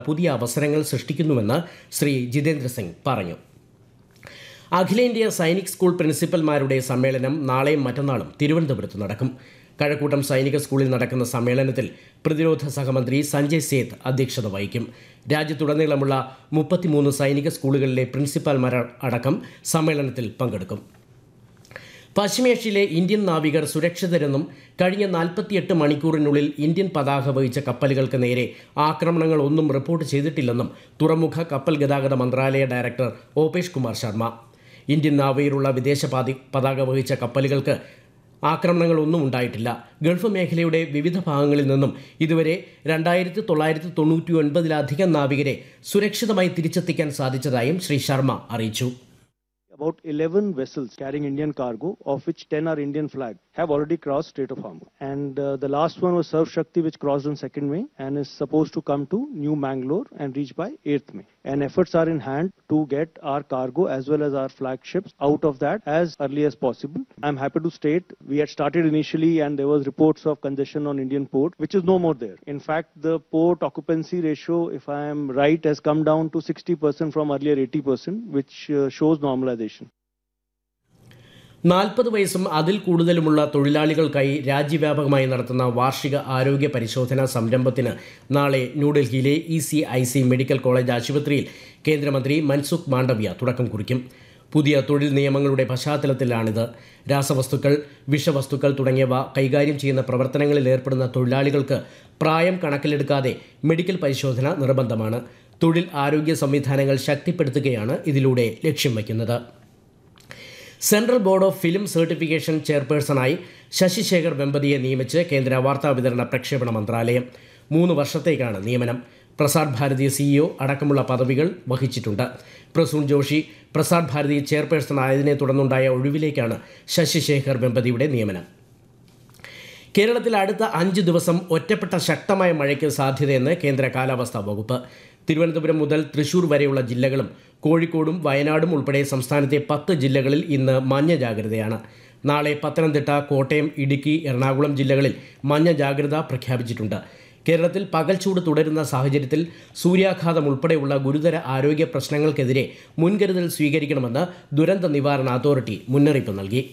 പുതിയ അവസരങ്ങൾ സൃഷ്ടിക്കുന്നുവെന്ന് ശ്രീ ജിതേന്ദ്ര സിംഗ് പറഞ്ഞു അഖിലേന്ത്യാ സൈനിക് സ്കൂൾ പ്രിൻസിപ്പൽമാരുടെ സമ്മേളനം നാളെയും മറ്റന്നാളും തിരുവനന്തപുരത്ത് നടക്കും കഴക്കൂട്ടം സൈനിക സ്കൂളിൽ നടക്കുന്ന സമ്മേളനത്തിൽ പ്രതിരോധ സഹമന്ത്രി സഞ്ജയ് സേത്ത് അധ്യക്ഷത വഹിക്കും രാജ്യത്തുടനീളമുള്ള മുപ്പത്തിമൂന്ന് സൈനിക സ്കൂളുകളിലെ പ്രിൻസിപ്പാൽമാർ അടക്കം സമ്മേളനത്തിൽ പങ്കെടുക്കും പശ്ചിമേഷ്യയിലെ ഇന്ത്യൻ നാവികർ സുരക്ഷിതരെന്നും കഴിഞ്ഞ നാൽപ്പത്തിയെട്ട് മണിക്കൂറിനുള്ളിൽ ഇന്ത്യൻ പതാക വഹിച്ച കപ്പലുകൾക്ക് നേരെ ആക്രമണങ്ങൾ ഒന്നും റിപ്പോർട്ട് ചെയ്തിട്ടില്ലെന്നും തുറമുഖ കപ്പൽ ഗതാഗത മന്ത്രാലയ ഡയറക്ടർ ഓപേഷ് കുമാർ ശർമ്മ ഇന്ത്യൻ നാവികരുള്ള വിദേശ പാതി പതാക വഹിച്ച കപ്പലുകൾക്ക് ആക്രമണങ്ങളൊന്നും ഉണ്ടായിട്ടില്ല ഗൾഫ് മേഖലയുടെ വിവിധ ഭാഗങ്ങളിൽ നിന്നും ഇതുവരെ രണ്ടായിരത്തി തൊള്ളായിരത്തി തൊണ്ണൂറ്റി ഒൻപതിലധികം നാവികരെ സുരക്ഷിതമായി തിരിച്ചെത്തിക്കാൻ സാധിച്ചതായും ശ്രീ ശർമ്മ അറിയിച്ചു About 11 vessels carrying Indian cargo, of which 10 are Indian flag, have already crossed Strait of Hormuz. And uh, the last one was Surf Shakti, which crossed on 2nd May and is supposed to come to New Mangalore and reach by 8th May. And efforts are in hand to get our cargo as well as our flagships out of that as early as possible. I'm happy to state we had started initially and there was reports of congestion on Indian port, which is no more there. In fact, the port occupancy ratio, if I am right, has come down to 60% from earlier 80%, which uh, shows normalization. നാൽപ്പത് വയസ്സും അതിൽ കൂടുതലുമുള്ള തൊഴിലാളികൾക്കായി രാജ്യവ്യാപകമായി നടത്തുന്ന വാർഷിക ആരോഗ്യ പരിശോധനാ സംരംഭത്തിന് നാളെ ന്യൂഡൽഹിയിലെ E C I C medical college ആശുപത്രിയിൽ കേന്ദ്രമന്ത്രി മൻസുഖ് മാണ്ഡവ്യ തുടക്കം കുറിക്കും പുതിയ തൊഴിൽ നിയമങ്ങളുടെ പശ്ചാത്തലത്തിലാണിത് രാസവസ്തുക്കൾ വിഷവസ്തുക്കൾ തുടങ്ങിയവ കൈകാര്യം ചെയ്യുന്ന പ്രവർത്തനങ്ങളിൽ ഏർപ്പെടുന്ന തൊഴിലാളികൾക്ക് പ്രായം കണക്കിലെടുക്കാതെ മെഡിക്കൽ പരിശോധന നിർബന്ധമാണ് തൊഴിൽ ആരോഗ്യ സംവിധാനങ്ങൾ ശക്തിപ്പെടുത്തുകയാണ് ഇതിലൂടെ ലക്ഷ്യം വയ്ക്കുന്നത് central board of film certification ചെയർപേഴ്സണായി ശശിശേഖർ വെമ്പതിയെ നിയമിച്ച് കേന്ദ്ര വാർത്താവിതരണ പ്രക്ഷേപണ മന്ത്രാലയം മൂന്ന് വർഷത്തേക്കാണ് നിയമനം പ്രസാർ ഭാരതി സിഇഒ അടക്കമുള്ള പദവികൾ വഹിച്ചിട്ടുണ്ട് പ്രസൂൺ ജോഷി പ്രസാർ ഭാരതി ചെയർപേഴ്സൺ ആയതിനെ തുടർന്നുണ്ടായ ഒഴിവിലേക്കാണ് ശശിശേഖർ വെമ്പതിയുടെ നിയമനം കേരളത്തിൽ അടുത്ത അഞ്ച് ദിവസം ഒറ്റപ്പെട്ട ശക്തമായ മഴയ്ക്ക് സാധ്യതയെന്ന് കേന്ദ്ര കാലാവസ്ഥാ വകുപ്പ് തിരുവനന്തപുരം മുതൽ തൃശൂർ വരെയുള്ള ജില്ലകളും കോഴിക്കോടും വയനാടും ഉൾപ്പെടെ സംസ്ഥാനത്തെ പത്ത് ജില്ലകളിൽ ഇന്ന് മഞ്ഞ ജാഗ്രതയാണ് നാളെ പത്തനംതിട്ട കോട്ടയം ഇടുക്കി എറണാകുളം ജില്ലകളിൽ മഞ്ഞ ജാഗ്രത പ്രഖ്യാപിച്ചിട്ടുണ്ട് കേരളത്തിൽ പകൽച്ചൂട് തുടരുന്ന സാഹചര്യത്തിൽ സൂര്യാഘാതം ഉൾപ്പെടെയുള്ള ഗുരുതര ആരോഗ്യ പ്രശ്നങ്ങൾക്കെതിരെ മുൻകരുതൽ സ്വീകരിക്കണമെന്ന് ദുരന്ത നിവാരണ അതോറിറ്റി മുന്നറിയിപ്പ് നൽകി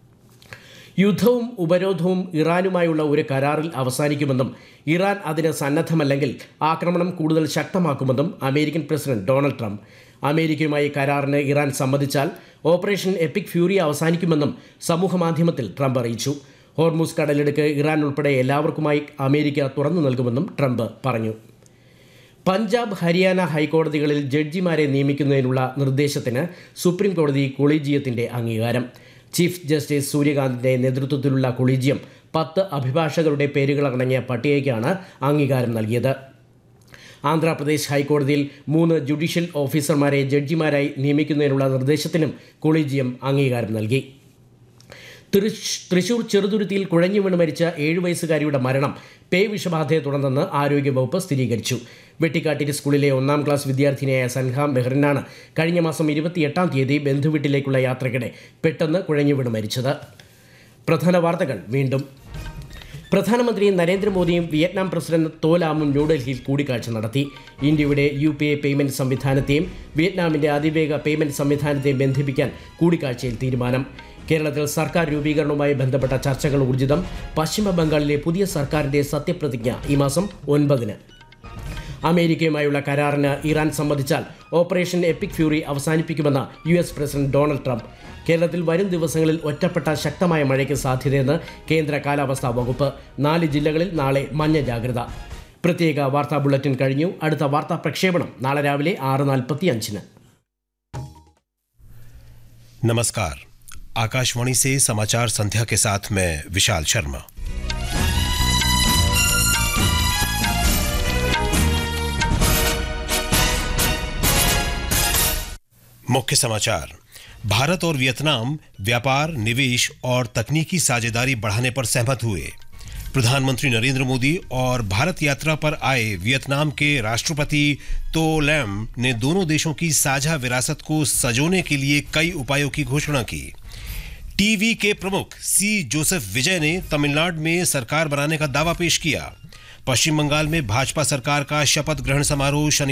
യുദ്ധവും ഉപരോധവും ഇറാനുമായുള്ള ഒരു കരാറിൽ അവസാനിക്കുമെന്നും ഇറാൻ അതിന് സന്നദ്ധമല്ലെങ്കിൽ ആക്രമണം കൂടുതൽ ശക്തമാക്കുമെന്നും അമേരിക്കൻ പ്രസിഡന്റ് ഡൊണാൾഡ് ട്രംപ് അമേരിക്കയുമായി കരാറിന് ഇറാൻ സമ്മതിച്ചാൽ ഓപ്പറേഷൻ എപ്പിക് ഫ്യൂറി അവസാനിക്കുമെന്നും സമൂഹമാധ്യമത്തിൽ ട്രംപ് അറിയിച്ചു ഹോർമൂസ് കടലിടുക്ക് ഇറാൻ ഉൾപ്പെടെ എല്ലാവർക്കുമായി അമേരിക്ക തുറന്നു നൽകുമെന്നും ട്രംപ് പറഞ്ഞു പഞ്ചാബ് ഹരിയാന ഹൈക്കോടതികളിൽ ജഡ്ജിമാരെ നിയമിക്കുന്നതിനുള്ള നിർദ്ദേശത്തിന് സുപ്രീം കോടതി കൊളീജിയത്തിന്റെ അംഗീകാരം ചീഫ് ജസ്റ്റിസ് സൂര്യകാന്തിന്റെ നേതൃത്വത്തിലുള്ള കൊളീജിയം പത്ത് അഭിഭാഷകരുടെ പേരുകളടങ്ങിയ പട്ടികയ്ക്കാണ് അംഗീകാരം നൽകിയത് ആന്ധ്രാപ്രദേശ് ഹൈക്കോടതിയിൽ മൂന്ന് ജുഡീഷ്യൽ ഓഫീസർമാരെ ജഡ്ജിമാരായി നിയമിക്കുന്നതിനുള്ള നിർദ്ദേശത്തിനും കൊളീജിയം അംഗീകാരം നൽകി തൃശ് തൃശൂർ ചെറുതുരുത്തിയിൽ കുഴഞ്ഞു വീണ് മരിച്ച ഏഴു വയസ്സുകാരിയുടെ മരണം പേ വിഷബാധയെ തുടർന്നെന്ന് ആരോഗ്യവകുപ്പ് സ്ഥിരീകരിച്ചു വെട്ടിക്കാട്ടിരി സ്കൂളിലെ ഒന്നാം ക്ലാസ് വിദ്യാർത്ഥിനിയായ സൻഹ മെഹ്റിനാണ് കഴിഞ്ഞ മാസം ഇരുപത്തിയെട്ടാം തീയതി ബന്ധുവീട്ടിലേക്കുള്ള യാത്രക്കിടെ പെട്ടെന്ന് കുഴഞ്ഞു വീണ് മരിച്ചത് പ്രധാന വാർത്തകൾ വീണ്ടും പ്രധാനമന്ത്രി നരേന്ദ്രമോദിയും വിയറ്റ്നാം പ്രസിഡന്റ് തോലാമും ന്യൂഡൽഹിയിൽ കൂടിക്കാഴ്ച നടത്തി ഇന്ത്യയുടെ യു പി ഐ പേയ്മെന്റ് സംവിധാനത്തെയും വിയറ്റ്നാമിന്റെ അതിവേഗ പേയ്മെന്റ് സംവിധാനത്തെയും ബന്ധിപ്പിക്കാൻ കൂടിക്കാഴ്ചയിൽ തീരുമാനം കേരളത്തിൽ സർക്കാർ രൂപീകരണവുമായി ബന്ധപ്പെട്ട ചർച്ചകൾ ഊർജിതം പശ്ചിമ ബംഗാളിലെ പുതിയ സർക്കാരിന്റെ സത്യപ്രതിജ്ഞ ഈ മാസം ഒൻപതിന് അമേരിക്കയുമായുള്ള കരാറിന് ഇറാൻ സമ്മതിച്ചാൽ ഓപ്പറേഷൻ എപ്പിക് ഫ്യൂറി അവസാനിപ്പിക്കുമെന്ന് U S president Donald Trump കേരളത്തിൽ വരും ദിവസങ്ങളിൽ ഒറ്റപ്പെട്ട ശക്തമായ മഴയ്ക്ക് സാധ്യതയെന്ന് കേന്ദ്ര കാലാവസ്ഥാ വകുപ്പ് നാല് ജില്ലകളിൽ നാളെ മഞ്ഞ ജാഗ്രത പ്രത്യേക വാർത്താ ബുള്ളറ്റിൻ കഴിഞ്ഞു അടുത്ത വാർത്താ പ്രക്ഷേപണം നാളെ രാവിലെ ആറ് നാൽപ്പത്തി അഞ്ചിന് नमस्कार आकाशवाणी से समाचार संध्या के साथ मैं विशाल शर्मा मुख्य समाचार भारत और वियतनाम व्यापार निवेश और तकनीकी साझेदारी बढ़ाने पर सहमत हुए प्रधानमंत्री नरेंद्र मोदी और भारत यात्रा पर आए वियतनाम के राष्ट्रपति तो लैम ने दोनों देशों की साझा विरासत को सजोने के लिए कई उपायों की घोषणा की टीवी के प्रमुख सी जोसेफ विजय ने तमिलनाडु में सरकार बनाने का दावा पेश किया पश्चिम बंगाल में भाजपा सरकार का शपथ ग्रहण समारोह शनि